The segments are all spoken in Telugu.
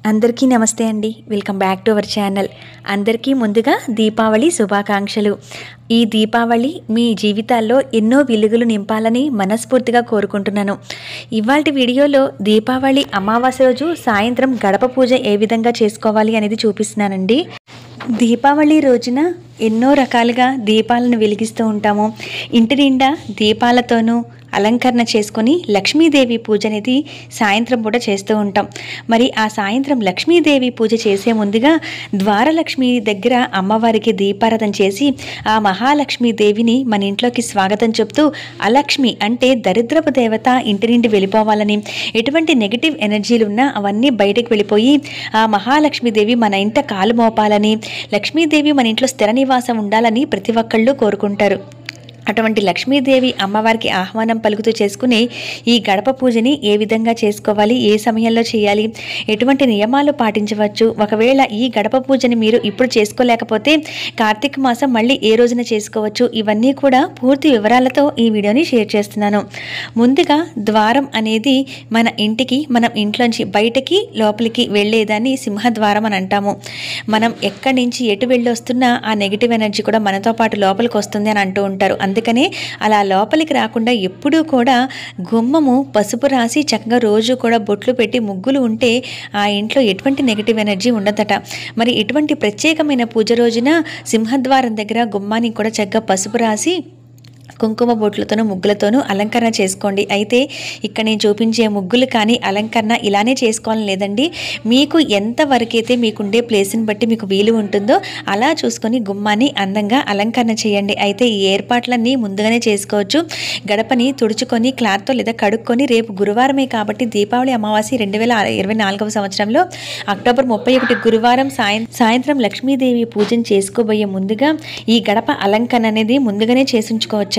అందరికీ నమస్తే అండి welcome back to our channel అందరికీ ముందుగా దీపావళి శుభాకాంక్షలు ఈ దీపావళి మీ జీవితాల్లో ఎన్నో వెలుగులు నింపాలని మనస్ఫూర్తిగా కోరుకుంటున్నాను ఇవాళ వీడియోలో దీపావళి అమావాస్య రోజు సాయంత్రం గడప పూజ ఏ విధంగా చేసుకోవాలి అనేది చూపిస్తున్నానండి దీపావళి రోజున ఎన్నో రకాలుగా దీపాలను వెలిగిస్తూ ఉంటాము ఇంటి నిండా దీపాలతోనూ అలంకరణ చేసుకొని లక్ష్మీదేవి పూజ అనేది సాయంత్రం పూట చేస్తూ ఉంటాం మరి ఆ సాయంత్రం లక్ష్మీదేవి పూజ చేసే ముందుగా ద్వారలక్ష్మి దగ్గర అమ్మవారికి దీపారాధన చేసి ఆ మహాలక్ష్మీదేవిని మన ఇంట్లోకి స్వాగతం చెప్తూ అలక్ష్మి అంటే దరిద్రపు దేవత ఇంటి నుండి వెళ్ళిపోవాలని ఎటువంటి నెగిటివ్ ఎనర్జీలు ఉన్నా అవన్నీ బయటకు వెళ్ళిపోయి ఆ మహాలక్ష్మీదేవి మన ఇంట కాలు మోపాలని లక్ష్మీదేవి మన ఇంట్లో స్థిర నివాసం ఉండాలని ప్రతి ఒక్కళ్ళు కోరుకుంటారు అటువంటి లక్ష్మీదేవి అమ్మవారికి ఆహ్వానం పలుకుతూ చేసుకునే ఈ గడప పూజని ఏ విధంగా చేసుకోవాలి ఏ సమయంలో చేయాలి ఎటువంటి నియమాలు పాటించవచ్చు ఒకవేళ ఈ గడప పూజని మీరు ఇప్పుడు చేసుకోలేకపోతే కార్తీక మాసం మళ్ళీ ఏ రోజున చేసుకోవచ్చు ఇవన్నీ కూడా పూర్తి వివరాలతో ఈ వీడియోని షేర్ చేస్తున్నాను ముందుగా ద్వారం అనేది మన ఇంటికి మనం ఇంట్లోంచి బయటకి లోపలికి వెళ్ళేదాన్ని సింహద్వారం అని అంటాము మనం ఎక్కడి నుంచి ఎటు వెళ్ళి వస్తున్నా ఆ నెగిటివ్ ఎనర్జీ కూడా మనతో పాటు లోపలికి వస్తుంది అని అంటూ ఉంటారు అందుకనే అలా లోపలికి రాకుండా ఎప్పుడూ కూడా గుమ్మము పసుపు రాసి చక్కగా రోజు కూడా బొట్లు పెట్టి ముగ్గులు ఉంటే ఆ ఇంట్లో ఎటువంటి నెగిటివ్ ఎనర్జీ ఉండదట మరి ఇటువంటి ప్రత్యేకమైన పూజ రోజున సింహద్వారం దగ్గర గుమ్మానికి కూడా చక్కగా పసుపు రాసి కుంకుమ బొట్లతోనూ ముగ్గులతోనూ అలంకరణ చేసుకోండి అయితే ఇక్కడ నేను చూపించే ముగ్గులు కానీ అలంకరణ ఇలానే చేసుకోవాలని లేదండి మీకు ఎంతవరకైతే మీకుండే ప్లేస్ని బట్టి మీకు వీలు ఉంటుందో అలా చూసుకొని గుమ్మాన్ని అందంగా అలంకరణ చేయండి అయితే ఈ ఏర్పాట్లన్నీ ముందుగానే చేసుకోవచ్చు గడపని తుడుచుకొని క్లాత్తో లేదా కడుక్కొని రేపు గురువారమే కాబట్టి దీపావళి అమావాస్య రెండు వేల ఇరవై నాలుగవ సంవత్సరంలో అక్టోబర్ ముప్పై ఒకటి గురువారం సాయం సాయంత్రం లక్ష్మీదేవి పూజను చేసుకోబోయే ముందుగా ఈ గడప అలంకరణ అనేది ముందుగానే చేసించుకోవచ్చండి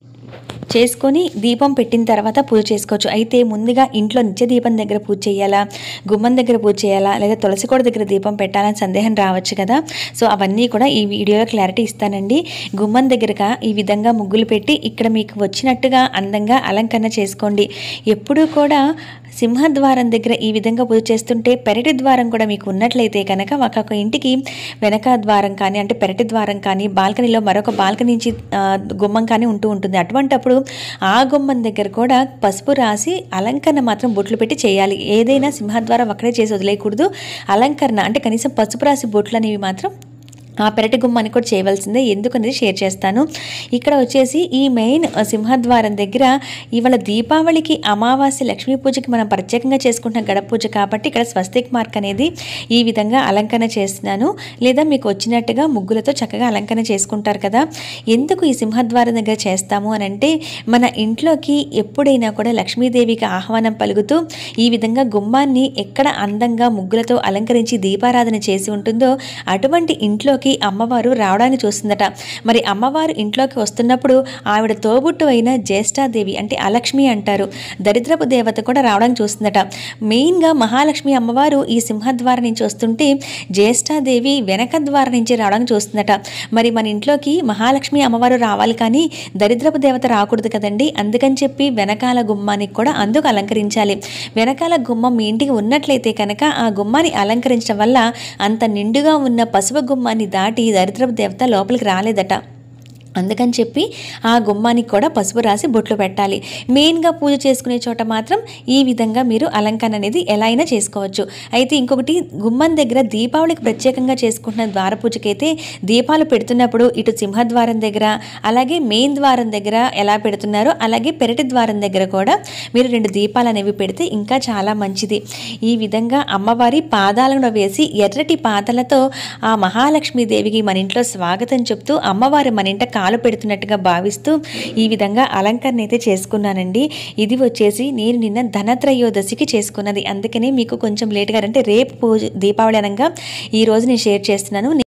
చేసుకొని దీపం పెట్టిన తర్వాత పూజ చేసుకోవచ్చు అయితే ముందుగా ఇంట్లో నిత్య దీపం దగ్గర పూజ చేయాలా గుమ్మం దగ్గర పూజ చేయాలా లేదా తులసి కోట దగ్గర దీపం పెట్టాలని సందేహం రావచ్చు కదా సో అవన్నీ కూడా ఈ వీడియోలో క్లారిటీ ఇస్తానండి గుమ్మం దగ్గరగా ఈ విధంగా ముగ్గులు పెట్టి ఇక్కడ మీకు వచ్చినట్టుగా అందంగా అలంకరణ చేసుకోండి ఎప్పుడూ కూడా సింహద్వారం దగ్గర ఈ విధంగా పూజ చేస్తుంటే పెరటి ద్వారం కూడా మీకు ఉన్నట్లయితే కనుక ఒక్కొక్క ఇంటికి వెనక ద్వారం కానీ అంటే పెరటి ద్వారం కానీ బాల్కనీలో మరొక బాల్కనీ నుంచి ఆ, గుమ్మం కానీ ఉంటూ ఉంటుంది అటువంటప్పుడు ఆ గుమ్మం దగ్గర కూడా పసుపు రాసి అలంకరణ మాత్రం బొట్లు పెట్టి చేయాలి ఏదైనా సింహద్వారం అక్కడే చేసి వదిలేయకూడదు అలంకరణ అంటే కనీసం పసుపు రాసి బొట్లు అనేవి మాత్రం ఆ పెరటి గుమ్మాన్ని కూడా చేయవలసిందే ఎందుకనేది షేర్ చేస్తాను ఇక్కడ వచ్చేసి ఈ మెయిన్ సింహద్వారం దగ్గర ఇవాళ దీపావళికి అమావాస్య లక్ష్మీ పూజకి మనం ప్రత్యేకంగా చేసుకుంటున్న గడప పూజ కాబట్టి ఇక్కడ స్వస్తిక్ మార్క్ అనేది ఈ విధంగా అలంకరణ చేస్తున్నాను లేదా మీకు వచ్చినట్టుగా ముగ్గులతో చక్కగా అలంకరణ చేసుకుంటారు కదా ఎందుకు ఈ సింహద్వారం దగ్గర చేస్తాము అని అంటే మన ఇంట్లోకి ఎప్పుడైనా కూడా లక్ష్మీదేవికి ఆహ్వానం పలుకుతూ ఈ విధంగా గుమ్మాన్ని ఎక్కడ అందంగా ముగ్గులతో అలంకరించి దీపారాధన చేసి ఉంటుందో అటువంటి ఇంట్లోకి అమ్మవారు రావడాన్ని చూస్తుందట మరి అమ్మవారు ఇంట్లోకి వస్తున్నప్పుడు ఆవిడ తోబుట్టు అయిన జ్యేష్ఠాదేవి అంటే అలక్ష్మి అంటారు దరిద్రపు దేవత కూడా రావడానికి చూస్తుందట మెయిన్గా మహాలక్ష్మి అమ్మవారు ఈ సింహద్వారం నుంచి వస్తుంటే జ్యేష్ఠాదేవి వెనక ద్వారం నుంచి రావడానికి చూస్తుందట మరి మన ఇంట్లోకి మహాలక్ష్మి అమ్మవారు రావాలి కానీ దరిద్రపు దేవత రాకూడదు కదండి అందుకని చెప్పి వెనకాల గుమ్మానికి కూడా అందుకు అలంకరించాలి వెనకాల గుమ్మం మీ ఇంటికి ఉన్నట్లయితే కనుక ఆ గుమ్మాన్ని అలంకరించడం వల్ల అంత నిండుగా ఉన్న పసుపు గుమ్మాన్ని దాటి దరిద్రపు దేవత లోపలికి రాలేదట అందుకని చెప్పి ఆ గుమ్మానికి కూడా పసుపు రాసి బొట్లు పెట్టాలి మెయిన్గా పూజ చేసుకునే చోట మాత్రం ఈ విధంగా మీరు అలంకరణ అనేది ఎలా అయినా చేసుకోవచ్చు అయితే ఇంకొకటి గుమ్మం దగ్గర దీపావళికి ప్రత్యేకంగా చేసుకుంటున్న ద్వార పూజకైతే దీపాలు పెడుతున్నప్పుడు ఇటు సింహద్వారం దగ్గర అలాగే మెయిన్ ద్వారం దగ్గర ఎలా పెడుతున్నారో అలాగే పెరటి ద్వారం దగ్గర కూడా మీరు రెండు దీపాలు అనేవి పెడితే ఇంకా చాలా మంచిది ఈ విధంగా అమ్మవారి పాదాలను వేసి ఎర్రటి పాదాలతో ఆ మహాలక్ష్మీదేవికి మన ఇంట్లో స్వాగతం చెప్తూ అమ్మవారు మన ఇంట కాలు పెడుతున్నట్టుగా భావిస్తూ ఈ విధంగా అలంకరణ అయితే చేసుకున్నానండి ఇది వచ్చేసి నేను నిన్న ధనత్రయోదశికి చేసుకున్నది అందుకనే మీకు కొంచెం లేట్గా అంటే రేపు పూజ దీపావళి అనగా ఈ రోజు నేను షేర్ చేస్తున్నాను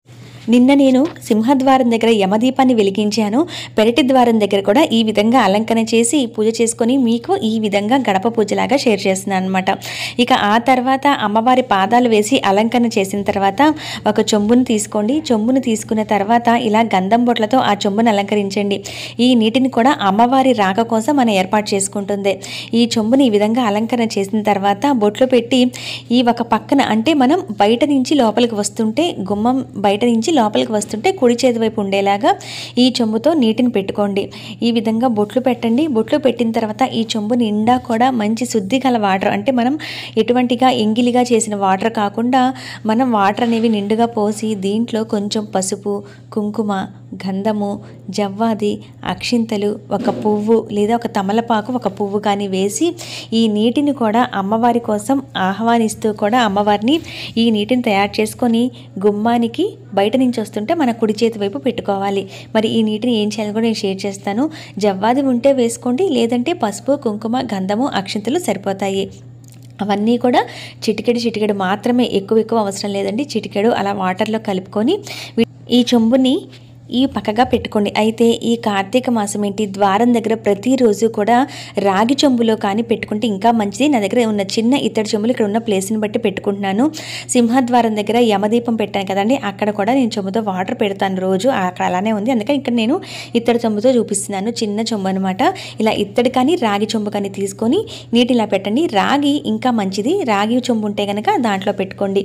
నిన్న నేను సింహద్వారం దగ్గర యమదీపాన్ని వెలిగించాను పెరటి ద్వారం దగ్గర కూడా ఈ విధంగా అలంకరణ చేసి పూజ చేసుకొని మీకు ఈ విధంగా గడప పూజలాగా షేర్ చేస్తున్నాను అనమాట ఇక ఆ తర్వాత అమ్మవారి పాదాలు వేసి అలంకరణ చేసిన తర్వాత ఒక చెంబును తీసుకోండి చెంబును తీసుకున్న తర్వాత ఇలా గంధం బొట్లతో ఆ చెంబును అలంకరించండి ఈ నీటిని కూడా అమ్మవారి రాక కోసం మనం ఏర్పాటు చేసుకుంటుంది ఈ చెంబుని ఈ విధంగా అలంకరణ చేసిన తర్వాత బొట్లు పెట్టి ఈ ఒక పక్కన అంటే మనం బయట నుంచి లోపలికి వస్తుంటే గుమ్మం బయట నుంచి లోపలికి వస్తుంటే కుడి చేతి వైపు ఉండేలాగా ఈ చెంబుతో నీటిని పెట్టుకోండి ఈ విధంగా బొట్లు పెట్టండి బొట్లు పెట్టిన తర్వాత ఈ చెంబు నిండా కూడా మంచి శుద్ధి గల వాటర్ అంటే మనం ఎటువంటిగా ఎంగిలిగా చేసిన వాటర్ కాకుండా మనం వాటర్ అనేవి నిండుగా పోసి దీంట్లో కొంచెం పసుపు కుంకుమ గంధము జవ్వాది అక్షింతలు ఒక పువ్వు లేదా ఒక తమలపాకు ఒక పువ్వు కానీ వేసి ఈ నీటిని కూడా అమ్మవారి కోసం ఆహ్వానిస్తూ కూడా అమ్మవారిని ఈ నీటిని తయారు చేసుకొని గుమ్మానికి బయట నుంచి వస్తుంటే మన కుడి చేతి వైపు పెట్టుకోవాలి మరి ఈ నీటిని ఏం చేయాలో కూడా నేను షేర్ చేస్తాను జవ్వాది ఉంటే వేసుకోండి లేదంటే పసుపు కుంకుమ గంధము అక్షింతలు సరిపోతాయి అవన్నీ కూడా చిటికెడు చిటికెడు మాత్రమే ఎక్కువ ఎక్కువ అవసరం లేదండి చిటికెడు అలా వాటర్లో కలుపుకొని వీ- ఈ చెంబుని ఈ పక్కగా పెట్టుకోండి అయితే ఈ కార్తీక మాసం ఏంటి ద్వారం దగ్గర ప్రతిరోజు కూడా రాగి చెంబులో కానీ పెట్టుకుంటే ఇంకా మంచిది నా దగ్గర ఉన్న చిన్న ఇత్తడి చెంబులు ఇక్కడ ఉన్న ప్లేస్ని బట్టి పెట్టుకుంటున్నాను సింహద్వారం దగ్గర యమదీపం పెట్టాను కదండి అక్కడ కూడా నేను చెంబుతో వాటర్ పెడతాను రోజు అక్కడ అలానే ఉంది అందుకని ఇక్కడ నేను ఇత్తడి చెంబుతో చూపిస్తున్నాను చిన్న చెంబు అనమాట ఇలా ఇత్తడి కానీ రాగి చెంబు కానీ తీసుకొని నీటి ఇలా పెట్టండి రాగి ఇంకా మంచిది రాగి చెంబు ఉంటే కనుక దాంట్లో పెట్టుకోండి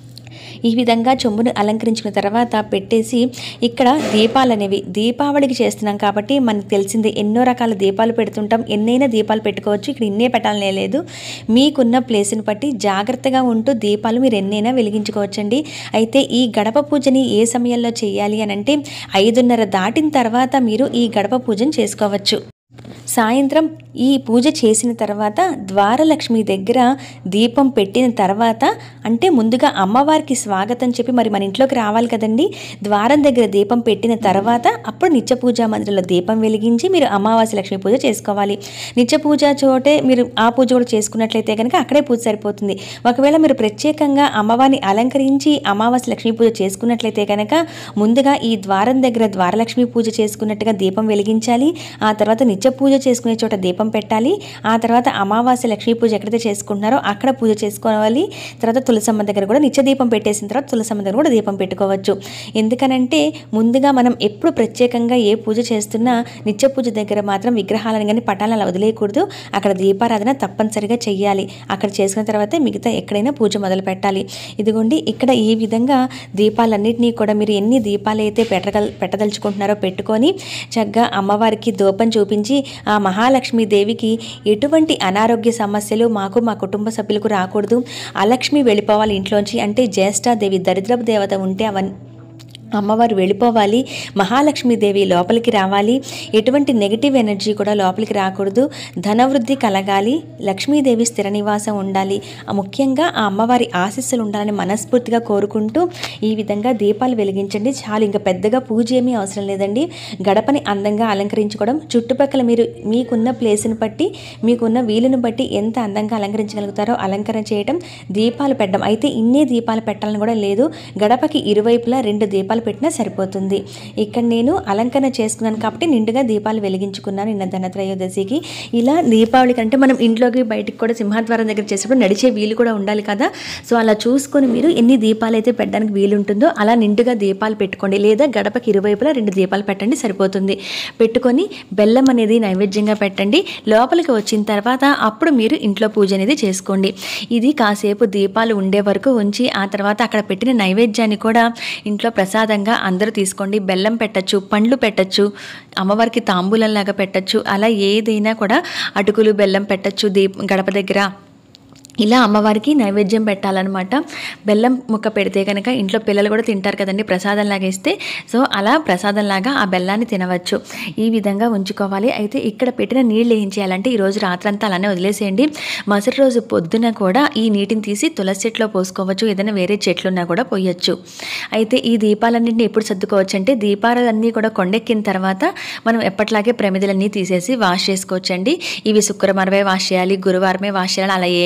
ఈ విధంగా చెంబును అలంకరించుకున్న తర్వాత పెట్టేసి ఇక్కడ దీపాలు అనేవి దీపావళికి చేస్తున్నాం కాబట్టి మనకు తెలిసింది ఎన్నో రకాల దీపాలు పెడుతుంటాం ఎన్నైనా దీపాలు పెట్టుకోవచ్చు ఇక్కడ ఇన్నే పెట్టాలనే లేదు మీకున్న ప్లేస్ని బట్టి జాగ్రత్తగా ఉంటూ దీపాలు మీరు ఎన్నైనా వెలిగించుకోవచ్చండి అయితే ఈ గడప పూజని ఏ సమయంలో చేయాలి అని అంటే ఐదున్నర దాటిన తర్వాత మీరు ఈ గడప పూజను చేసుకోవచ్చు సాయంత్రం ఈ పూజ చేసిన తర్వాత ద్వారలక్ష్మి దగ్గర దీపం పెట్టిన తర్వాత అంటే ముందుగా అమ్మవారికి స్వాగతం చెప్పి మరి మన ఇంట్లోకి రావాలి కదండి ద్వారం దగ్గర దీపం పెట్టిన తర్వాత అప్పుడు నిత్య పూజా మందిరంలో దీపం వెలిగించి మీరు అమావాస్య లక్ష్మి పూజ చేసుకోవాలి నిత్య పూజ చోటే మీరు ఆ పూజ కూడా చేసుకున్నట్లయితే కనుక అక్కడే పూజ సరిపోతుంది ఒకవేళ మీరు ప్రత్యేకంగా అమ్మవారిని అలంకరించి అమావాస్య లక్ష్మీ పూజ చేసుకున్నట్లయితే కనుక ముందుగా ఈ ద్వారం దగ్గర ద్వారలక్ష్మి పూజ చేసుకున్నట్టుగా దీపం వెలిగించాలి ఆ తర్వాత నిత్య పూజ చేసుకునే చోట దీపం పెట్టాలి ఆ తర్వాత అమావాస్య లక్ష్మీ పూజ ఎక్కడైతే చేసుకుంటున్నారో అక్కడ పూజ చేసుకోవాలి తర్వాత తులసమ్మ దగ్గర కూడా నిత్య దీపం పెట్టేసిన తర్వాత తులసమ్మ దగ్గర కూడా దీపం పెట్టుకోవచ్చు ఎందుకనంటే ముందుగా మనం ఎప్పుడు ప్రత్యేకంగా ఏ పూజ చేస్తున్నా నిత్య పూజ దగ్గర మాత్రం విగ్రహాలను కానీ పటాలను అలా వదిలేయకూడదు అక్కడ దీపారాధన తప్పనిసరిగా చెయ్యాలి అక్కడ చేసుకున్న తర్వాత మిగతా ఎక్కడైనా పూజ మొదలు పెట్టాలి ఇదిగోండి ఇక్కడ ఈ విధంగా దీపాలన్నింటినీ కూడా మీరు ఎన్ని దీపాలు అయితే పెట్టగల పెట్టదలుచుకుంటున్నారో పెట్టుకొని చక్కగా అమ్మవారికి దూపం చూపించి ఆ మహాలక్ష్మి దేవికి ఎటువంటి అనారోగ్య సమస్యలు మాకు మా కుటుంబ సభ్యులకు రాకూడదు అలక్ష్మి వెళ్ళిపోవాలి ఇంట్లోంచి అంటే జ్యేష్ఠాదేవి దరిద్రపు దేవత ఉంటే అవన్నీ అమ్మవారు వెళ్ళిపోవాలి మహాలక్ష్మీదేవి లోపలికి రావాలి ఎటువంటి నెగిటివ్ ఎనర్జీ కూడా లోపలికి రాకూడదు ధనవృద్ధి కలగాలి లక్ష్మీదేవి స్థిర నివాసం ఉండాలి ఆ ముఖ్యంగా ఆ అమ్మవారి ఆశీస్సులు ఉండాలని మనస్ఫూర్తిగా కోరుకుంటూ ఈ విధంగా దీపాలు వెలిగించండి చాలు ఇంకా పెద్దగా పూజ ఏమీ అవసరం లేదండి గడపని అందంగా అలంకరించుకోవడం చుట్టుపక్కల మీరు మీకున్న ప్లేస్ని బట్టి మీకున్న వీలుని బట్టి ఎంత అందంగా అలంకరించగలుగుతారో అలంకరణ చేయడం దీపాలు పెట్టడం అయితే ఇన్నే దీపాలు పెట్టాలని కూడా లేదు గడపకి ఇరువైపులా రెండు దీపాలు పెట్టినా సరిపోతుంది ఇక్కడ నేను అలంకరణ చేసుకున్నాను కాబట్టి నిండుగా దీపాలు వెలిగించుకున్నాను నిన్న ధనత్రయోదశికి ఇలా దీపావళి కంటే మనం ఇంట్లోకి బయటికి కూడా సింహద్వారం దగ్గర చేసేటప్పుడు నడిచే వీలు కూడా ఉండాలి కదా సో అలా చూసుకొని మీరు ఎన్ని దీపాలు అయితే పెట్టడానికి వీలు ఉంటుందో అలా నిండుగా దీపాలు పెట్టుకోండి లేదా గడపకి ఇరువైపులా రెండు దీపాలు పెట్టండి సరిపోతుంది పెట్టుకొని బెల్లం అనేది నైవేద్యంగా పెట్టండి లోపలికి వచ్చిన తర్వాత అప్పుడు మీరు ఇంట్లో పూజ అనేది చేసుకోండి ఇది కాసేపు దీపాలు ఉండే వరకు ఉంచి ఆ తర్వాత అక్కడ పెట్టిన నైవేద్యాన్ని కూడా ఇంట్లో ప్రసాదంగా అందరూ తీసుకోండి బెల్లం పెట్టచ్చు పండ్లు పెట్టచ్చు అమ్మవారికి తాంబూలంలాగా పెట్టచ్చు అలా ఏదైనా కూడా అటుకులు బెల్లం పెట్టచ్చు దీప గడప దగ్గర ఇలా అమ్మవారికి నైవేద్యం పెట్టాలన్నమాట బెల్లం ముక్క పెడితే కనుక ఇంట్లో పిల్లలు కూడా తింటారు కదండి ప్రసాదంలాగా ఇస్తే సో అలా ప్రసాదంలాగా ఆ బెల్లాన్ని తినవచ్చు ఈ విధంగా ఉంచుకోవాలి అయితే ఇక్కడ పెట్టిన నీళ్ళు ఏం చేయాలంటే ఈరోజు రాత్రంతా అలానే వదిలేసేయండి మరుసటి రోజు పొద్దున కూడా ఈ నీటిని తీసి తులసి చెట్లో పోసుకోవచ్చు ఏదైనా వేరే చెట్లున్నా కూడా పోయొచ్చు అయితే ఈ దీపాలన్నింటినీ ఎప్పుడు సర్దుకోవచ్చు అంటే దీపాలన్నీ కూడా కొండెక్కిన తర్వాత మనం ఎప్పట్లాగే ప్రమిదలన్నీ తీసేసి వాష్ చేసుకోవచ్చండి ఇవి శుక్రవారమే వాష్ చేయాలి గురువారమే వాష్ చేయాలి అలా ఏమీ లేదు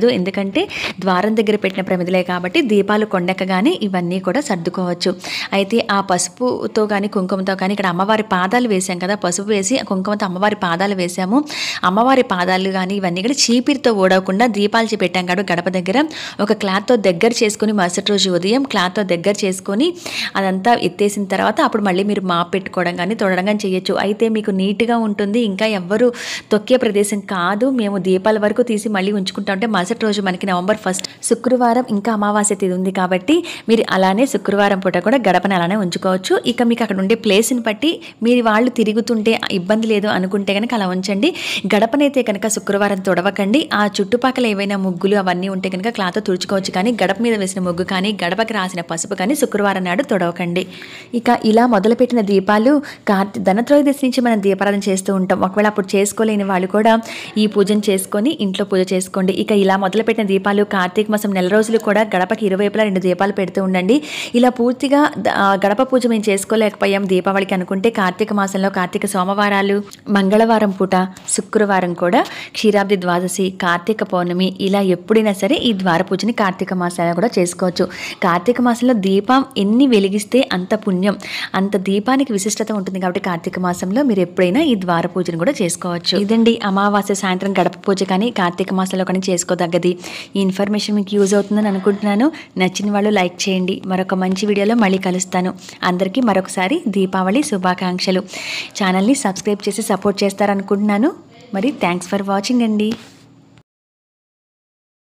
పర్వాలేదు ఎందుకంటే ద్వారం దగ్గర పెట్టిన ప్రమిదలే కాబట్టి దీపాలు కొండెక్కగానే ఇవన్నీ కూడా సర్దుకోవచ్చు అయితే ఆ పసుపుతో కానీ కుంకుమతో కానీ ఇక్కడ అమ్మవారి పాదాలు వేసాం కదా పసుపు వేసి ఆ కుంకుమతో అమ్మవారి పాదాలు వేసాము అమ్మవారి పాదాలు కానీ ఇవన్నీ కూడా చీపిరితో ఓడవకుండా దీపాలు చే- పెట్టాం కాబట్టి గడప దగ్గర ఒక క్లాత్తో దగ్గర చేసుకుని మరుసటి రోజు ఉదయం క్లాత్తో దగ్గర చేసుకొని అదంతా ఎత్తేసిన తర్వాత అప్పుడు మళ్ళీ మీరు మాప్ పెట్టుకోవడం కానీ తొడడం కానీ చేయొచ్చు అయితే మీకు నీట్గా ఉంటుంది ఇంకా ఎవ్వరు తొక్కే ప్రదేశం కాదు మేము దీపాల వరకు తీసి మళ్ళీ ఉంచుకుంటాం అంటే మరుసటి రోజు మనకి నవంబర్ ఫస్ట్ శుక్రవారం ఇంకా అమావాస్య తిథి ఉంది కాబట్టి మీరు అలానే శుక్రవారం పూట కూడా గడపని అలానే ఉంచుకోవచ్చు ఇక మీకు అక్కడ ఉండే ప్లేస్ని బట్టి మీరు వాళ్ళు తిరుగుతుంటే ఇబ్బంది లేదు అనుకుంటే కనుక అలా ఉంచండి గడపనైతే కనుక శుక్రవారం తొడవకండి ఆ చుట్టుపక్కల ఏవైనా ముగ్గులు అవన్నీ ఉంటే కనుక క్లాత్ తుడుచుకోవచ్చు కానీ గడప మీద వేసిన ముగ్గు కానీ గడపకి రాసిన పసుపు కానీ శుక్రవారం నాడు తొడవకండి ఇక ఇలా మొదలుపెట్టిన దీపాలు కార్తీ ధనత్రయోదశి నుంచి మనం దీపారాధన చేస్తూ ఉంటాం ఒకవేళ అప్పుడు చేసుకోలేని వాళ్ళు కూడా ఈ పూజను చేసుకొని ఇంట్లో పూజ చేసుకోండి ఇక ఇలా మొదలుపెట్టిన దీపాలు కార్తీక మాసం నెల రోజులు కూడా గడపకి ఇరువైపులా రెండు దీపాలు పెడుతూ ఉండండి ఇలా పూర్తిగా ద- ఆ గడప పూజ మేము చేసుకోలేకపోయాం దీపావళికి అనుకుంటే కార్తీక మాసంలో కార్తీక సోమవారాలు మంగళవారం పూట శుక్రవారం కూడా క్షీరాబ్ది ద్వాదశి కార్తీక పౌర్ణమి ఇలా ఎప్పుడైనా సరే ఈ ద్వార పూజని కార్తీక మాసాల్లో కూడా చేసుకోవచ్చు కార్తీక మాసంలో దీపం ఎన్ని వెలిగిస్తే అంత పుణ్యం అంత దీపానికి విశిష్టత ఉంటుంది కాబట్టి కార్తీక మాసంలో మీరు ఎప్పుడైనా ఈ ద్వార పూజను కూడా చేసుకోవచ్చు ఇదండి అమావాస్య సాయంత్రం గడప పూజ కానీ కార్తీక మాసంలో కానీ చేసుకోదగ్గది ఈ ఇన్ఫర్మేషన్ మీకు యూజ్ అవుతుందని అనుకుంటున్నాను నచ్చిన వాళ్ళు లైక్ చేయండి మరొక మంచి వీడియోలో మళ్ళీ కలుస్తాను అందరికీ మరొకసారి దీపావళి శుభాకాంక్షలు ఛానల్ని సబ్స్క్రైబ్ చేసి సపోర్ట్ చేస్తారనుకుంటున్నాను మరి థ్యాంక్స్ ఫర్ వాచింగ్ అండి